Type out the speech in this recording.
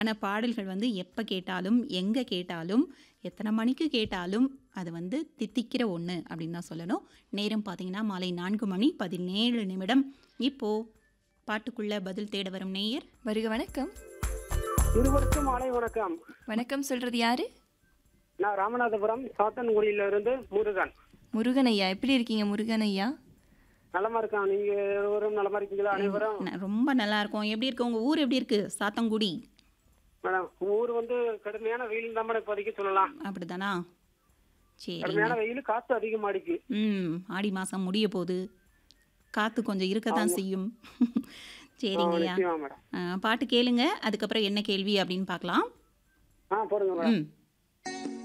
ஆனா பாடல்கள் வந்து எப்போ கேட்டாலும் எங்கே கேட்டாலும் எத்தனை மணிக்கு கேட்டாலும் அது வந்து தித்திக்கிற ஒன்று அப்படின்னு தான் சொல்லணும் நேரம் பார்த்தீங்கன்னா மாலை நான்கு மணி பதினேழு நிமிடம் இப்போ பாட்டுக்குள்ள பதில் தேட வரும் நேயர் வருக வணக்கம் இருவருக்கும் மாலை வணக்கம் வணக்கம் சொல்றது யாரு நான் ராமநாதபுரம் சாத்தன்குடியில இருந்து முருகன் முருகன் ஐயா எப்படி இருக்கீங்க முருகன் ஐயா நலமா இருக்கான் நீங்க இருவரும் நலமா இருக்கீங்களா அனைவரும் ந- ரொம்ப நல்லா இருக்கும் எப்படி இருக்கு உங்க ஊர் எப்படி இருக்கு சாத்தங்குடி மேடம் ஊர் வந்து கடுமையான வெயில் தான் மேடம் இப்போதைக்கு சொல்லலாம் அப்படிதானா சரிங்க கடுமையான வெயில் காத்து அதிகமாடிக்கு ம் ஆடி மாதம் முடிய போகுது காற்று கொஞ்சம் இருக்கத்தான் செய்யும் சரிங்கய்யா நிச்சயமா மேடம் ஆ, பாட்டு கேளுங்க அதுக்கப்புறம் என்ன கேள்வி அப்படின்னு பார்க்கலாம் ஆ போடுங்க மேடம் ம்